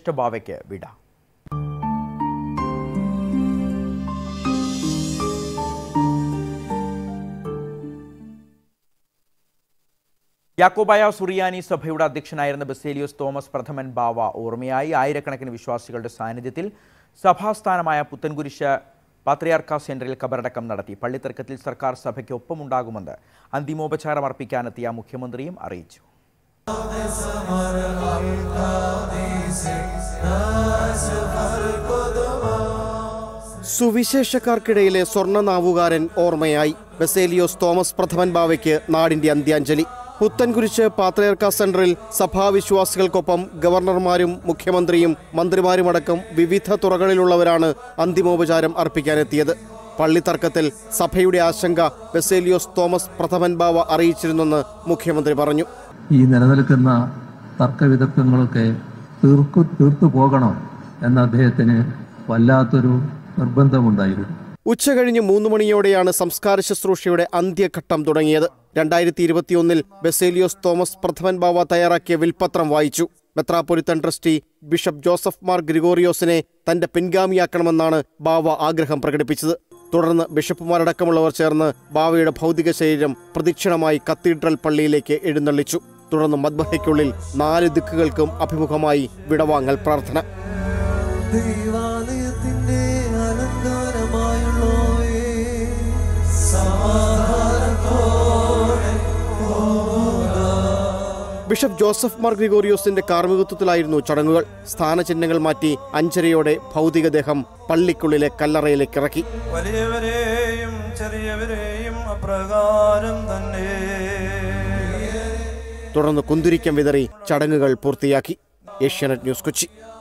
വിശിഷ്ട ബാവയ്ക്ക് വിട യാക്കോബായ സുറിയാനി സഭയുടെ അധ്യക്ഷനായിരുന്ന ബസേലിയോസ് തോമസ് പ്രഥമൻ ബാവ ഓർമ്മയായി ആയിരക്കണക്കിന് വിശ്വാസികളുടെ സാന്നിധ്യത്തിൽ സഭാസ്ഥാനമായ പുത്തൻകുരിശ് പാത്രിയാർക്ക സെന്ററിൽ കബറടക്കം നടത്തി പള്ളിത്തർക്കത്തിൽ സർക്കാർ സഭയ്ക്ക് ഒപ്പമുണ്ടാകുമെന്ന് അന്തിമോപചാരം അർപ്പിക്കാനെത്തിയ മുഖ്യമന്ത്രിയും അറിയിച്ചു സുവിശേഷക്കാർക്കിടയിലെ സ്വർണ്ണ നാവുകാരൻ ഓർമ്മയായി ബസേലിയോസ് തോമസ് പ്രഥമൻ ബാവയ്ക്ക് നാടിന്റെ അന്ത്യാഞ്ജലി പുത്തൻകുരിശ് പാത്രയർക്ക സെന്ററിൽ സഭാവിശ്വാസികൾക്കൊപ്പം ഗവർണർമാരും മുഖ്യമന്ത്രിയും മന്ത്രിമാരുമടക്കം വിവിധ തുറകളിലുള്ളവരാണ് അന്തിമോപചാരം അർപ്പിക്കാനെത്തിയത് പള്ളിത്തർക്കത്തിൽ സഭയുടെ ആശങ്ക ബസേലിയോസ് തോമസ് പ്രഥമൻ ബാവ അറിയിച്ചിരുന്നെന്ന് മുഖ്യമന്ത്രി പറഞ്ഞു ഈ നിലനിൽക്കുന്ന തർക്കവിതർക്കങ്ങളൊക്കെ തീർക്കു തീർത്തു പോകണം എന്ന അദ്ദേഹത്തിന് വല്ലാത്തൊരു നിർബന്ധമുണ്ടായിരുന്നു ഉച്ചകഴിഞ്ഞ് മൂന്ന് മണിയോടെയാണ് സംസ്കാര ശുശ്രൂഷയുടെ അന്ത്യഘട്ടം തുടങ്ങിയത് രണ്ടായിരത്തി ഇരുപത്തിയൊന്നിൽ ബസേലിയോസ് തോമസ് പ്രഥമൻ ബാവ തയ്യാറാക്കിയ വിൽപത്രം വായിച്ചു മെത്രാപ്പൊലിത്തൻ ട്രസ്റ്റി ബിഷപ്പ് ജോസഫ് മാർ ഗ്രിഗോറിയോസിനെ തന്റെ പിൻഗാമിയാക്കണമെന്നാണ് ബാവ ആഗ്രഹം പ്രകടിപ്പിച്ചത് തുടർന്ന് ബിഷപ്പുമാരടക്കമുള്ളവർ ചേർന്ന് ബാവയുടെ ഭൗതിക ശരീരം പ്രദക്ഷിണമായി കത്തീഡ്രൽ പള്ളിയിലേക്ക് എഴുന്നള്ളിച്ചു തുടർന്ന് മദ്ബഹയ്ക്കുള്ളിൽ നാല് ദിക്കുകൾക്കും അഭിമുഖമായി വിടവാങ്ങൽ പ്രാർത്ഥന ദൈവാലയത്തിന്റെ അലങ്കാരമായുള്ളോവേ സമാധാനത്തോടെ ബിഷപ്പ് ജോസഫ് മാർ ഗ്രിഗോറിയോസിന്റെ കാർമ്മികത്വത്തിലായിരുന്നു ചടങ്ങുകൾ സ്ഥാനചിഹ്നങ്ങൾ മാറ്റി അഞ്ചരയോടെ ഭൗതികദേഹം പള്ളിക്കുള്ളിലെ കല്ലറയിലേക്ക് ഇറക്കി വലിയവരെയും ചെറിയവരെയും അപ്രകാരം തന്നെ തുടർന്ന് കുന്തിരിക്കം വിതറി ചടങ്ങുകൾ പൂർത്തിയാക്കി ഏഷ്യാനെറ്റ് ന്യൂസ് കൊച്ചി